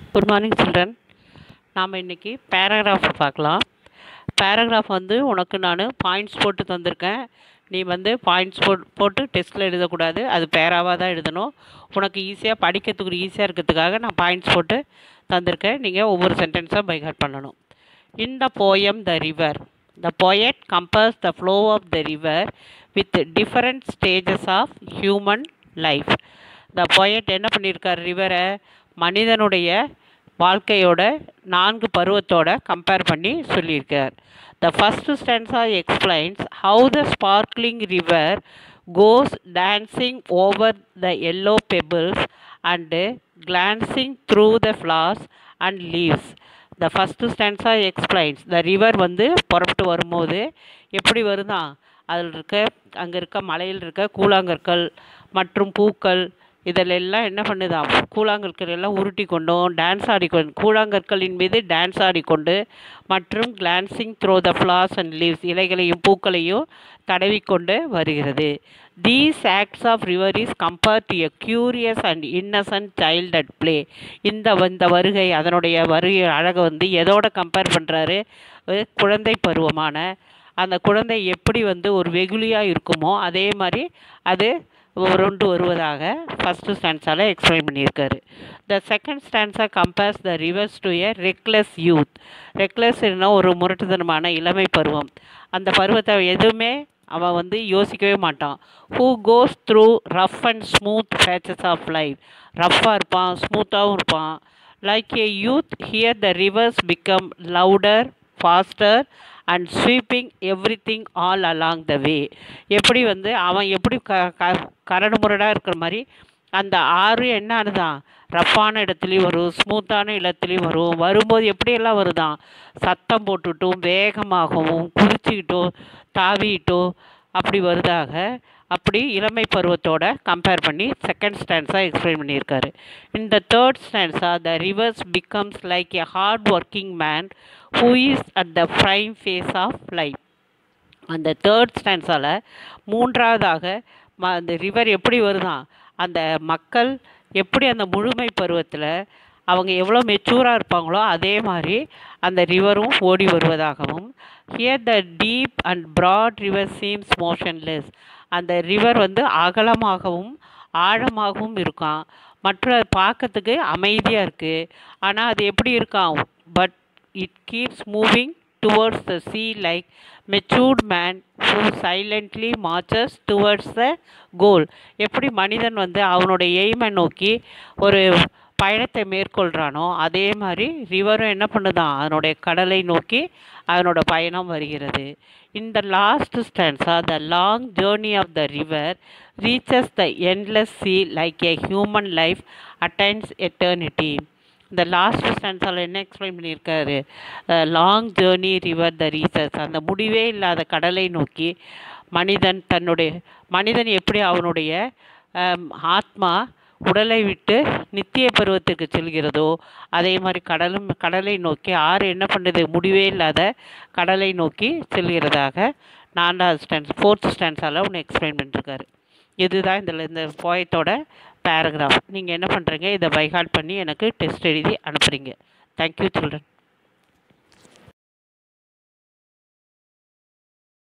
good morning children நாம் இன்றைக்கி paragraph பார்க்கலாம் பேராகிராஃப் வந்து உனக்கு நான் பாயிண்ட்ஸ் போட்டு தந்திருக்கேன் நீ வந்து பாயிண்ட்ஸ் போட் போட்டு டெஸ்ட்டில் எழுதக்கூடாது அது பேராவாக தான் எழுதணும் உனக்கு ஈஸியாக படிக்கிறதுக்கு ஈஸியாக இருக்கிறதுக்காக நான் பாயிண்ட்ஸ் போட்டு தந்திருக்கேன் நீங்கள் ஒவ்வொரு சென்டென்ஸாக பைகாட் பண்ணணும் in the poem the river the poet compares the flow of the river with different stages of human life the poet என்ன பண்ணியிருக்கார் ரிவரை மனிதனுடைய வாழ்க்கையோட நான்கு பருவத்தோட கம்பேர் பண்ணி சொல்லியிருக்கார் the first stanza explains how the sparkling river goes dancing over the yellow pebbles and glancing through the flowers and leaves the first stanza explains the river வந்து புறப்பட்டு வரும்போது எப்படி வருதான் அதில் இருக்க அங்கே இருக்க மலையில் இருக்க கூழாங்கற்கள் மற்றும் பூக்கள் இதில் எல்லாம் என்ன பண்ணுதாம் கூழாங்கற்கள் எல்லாம் உருட்டி கொண்டும் டான்ஸ் ஆடிக்கொண்டு கூழாங்கற்களின் மீது டான்ஸ் ஆடிக்கொண்டு மற்றும் glancing through the flowers and leaves இலைகளையும் பூக்களையும் தடவிக்கொண்டு வருகிறது these acts of river is compare to a curious and innocent child at play இந்த இந்த வருகை அதனுடைய வருகை அழகை வந்து எதோட கம்பேர் பண்ணுறாரு குழந்தை பருவமான அந்த குழந்தை எப்படி வந்து ஒரு வெகுளியாக இருக்குமோ அதே மாதிரி அது உருண்டு வருவதாக ஃபஸ்ட்டு ஸ்டான்ஸால் எக்ஸ்பிளைன் பண்ணியிருக்காரு த செகண்ட் ஸ்டான்ஸாக compares the rivers to a reckless youth ரெக்லெஸ்னா ஒரு முரட்டுத்தனமான இளமை பருவம் அந்த பருவத்தை எதுவுமே அவன் வந்து யோசிக்கவே மாட்டான் who goes through rough and smooth patches of life ரஃப்பாக இருப்பான் ஸ்மூத்தாகவும் இருப்பான் like a youth here the rivers become louder faster and sweeping everything all along the way எப்படி வந்து அவன் எப்படி க க கரடு முரடாக இருக்கிற மாதிரி அந்த ஆறு என்ன ஆனுதான் ரஃப்பான இடத்துலையும் வரும் ஸ்மூத்தான இடத்துலையும் வரும் வரும்போது எப்படியெல்லாம் வருதான் சத்தம் போட்டுட்டும் வேகமாகவும் குதிச்சுக்கிட்டும் தாவிக்கிட்டும் அப்படி வருதாக அப்படி இளமை பருவத்தோட கம்பேர் பண்ணி செகண்ட் ஸ்டான்ஸாக எக்ஸ்பிளைன் பண்ணியிருக்காரு இந்த தேர்ட் ஸ்டான்ஸாக the rivers becomes like a hard working man who is at the prime phase of life அந்த தேர்ட் ஸ்டான்ஸால் மூன்றாவதாக ம அந்த ரிவர் எப்படி வருதான் அந்த மக்கள் எப்படி அந்த முழுமை பருவத்தில் அவங்க எவ்வளோ மெச்சூராக இருப்பாங்களோ அதே மாதிரி அந்த ரிவரும் ஓடி வருவதாகவும் here the deep and broad river seems motionless அந்த ரிவர் வந்து அகலமாகவும் ஆழமாகவும் இருக்கான் மற்ற பார்க்கறதுக்கு அமைதியாக இருக்குது ஆனால் அது எப்படி இருக்கான் but it keeps moving towards the sea like matured man who silently marches towards the goal எப்படி மனிதன் வந்து அவனுடைய எய்மை நோக்கி ஒரு பயணத்தை மேற்கொள்கிறானோ அதே மாதிரி ரிவரும் என்ன பண்ணுதான் அதனுடைய கடலை நோக்கி அதனோட பயணம் வருகிறது இந்த last stanza the long journey of the river reaches the endless sea like a human life attains eternity இந்த லாஸ்ட் ஸ்டான்ஸால் என்ன எக்ஸ்பிளைன் பண்ணியிருக்காரு long journey river the reaches அந்த முடிவே இல்லாத கடலை நோக்கி மனிதன் தன்னுடைய மனிதன் எப்படி அவனுடைய ஆத்மா உடலை விட்டு நித்திய பருவத்துக்கு செல்கிறதோ அதே மாதிரி கடலும் கடலை நோக்கி ஆறு என்ன பண்ணுது முடிவே இல்லாத கடலை நோக்கி செல்கிறதாக நான்காவது ஸ்டான்ஸ் ஃபோர்த் ஸ்டான்ஸால் ஒன்று எக்ஸ்பிளைன் பண்ணிருக்காரு இதுதான் இதில் இந்த போயத்தோட பேராகிராஃப் நீங்கள் என்ன பண்ணுறீங்க இதை பைஹார்ட் பண்ணி எனக்கு டெஸ்ட் எழுதி அனுப்புகிறீங்க தேங்க்யூ சில்ட்ரன்